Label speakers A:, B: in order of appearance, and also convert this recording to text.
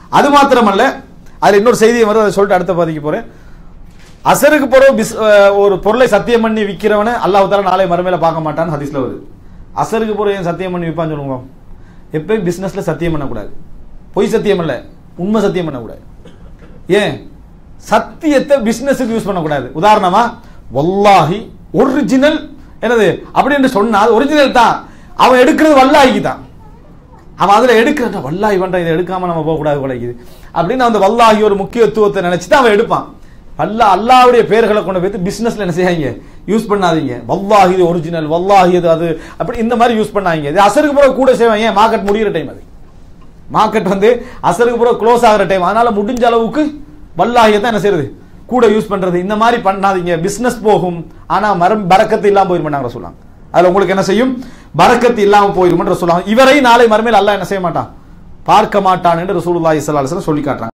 A: அது மாத்திரமல்ல அதுல இன்னொரு செய்தியை வரும் அதை சொல்லிட்டு அடுத்த பாதிக்கு போறேன் அசருக்கு பிறகு பிஸ் அஹ் ஒரு பொருளை சத்தியம் பண்ணி விற்கிறவனை அல்லாஹ் தாலா நாளை மறுமையில பார்க்க மாட்டான்னு ஹதீஸ்ல வருது அசருக்கு பிறகு ஏன் சத்தியம் பண்ணி விற்பான்னு சொல்லுங்க எப்பயும் பிசினஸ்ல சத்தியம் பண்ணக்கூடாது பொய் சத்தியம் இல்ல உண்மை சத்தியம் பண்ணக்கூடாது ஏன் சத்தியத்தை பிசினஸுக்கு யூஸ் பண்ணக்கூடாது உதாரணமா வல்லாஹி ஒரிஜினல் என்னது அப்படின்னு சொன்னா அது ஒரிஜினல் தான் அவன் எடுக்கிறது வல்லாஹிக்கு தான் அவன் அதுல எடுக்கிறத வல்லாஹி பண்றான் இதை எடுக்காம நம்ம போகக்கூடாது குலைக்குது அப்படின்னு அந்த வல்லாஹி ஒரு முக்கியத்துவத்தை நினைச்சிட்டு அவன் எடுப்பான் அல்லா அல்லாவுடைய பேர்களை கொண்டு போய் பிசினஸ்ல என்ன செய்யாங்க யூஸ் பண்ணாதீங்க வல்லாஹி இது ஒரிஜினல் வல்லாஹி இது அது அப்படி இந்த மாதிரி யூஸ் பண்ணாதீங்க இது அசருக்கு பிறகு கூட செய்வாங்க ஏன் மார்க்கெட் முடிகிற டைம் அது மார்க்கெட் வந்து அசருக்கு பிறகு க்ளோஸ் ஆகிற டைம் அதனால முடிஞ்ச அளவுக்கு வல்லாகியை தான் என்ன செய்யறது கூட யூஸ் பண்றது இந்த மாதிரி பண்ணாதீங்க பிசினஸ் போகும் ஆனா மரம் பறக்கத்து இல்லாம போயிருமாட்டாங்க சொல்லுவாங்க அதுல உங்களுக்கு என்ன செய்யும் பறக்கத்து இல்லாம போயிருமென்ற சொல்லுவாங்க இவரை நாளை மறுமையில் அல்லாஹ் என்ன செய்ய மாட்டான் பார்க்க மாட்டான் என்று ரசூலுல்லாஹி ஸல்லல்லாஹு அலைஹி வஸல்லம் சொல்லி காட்டுறாங்க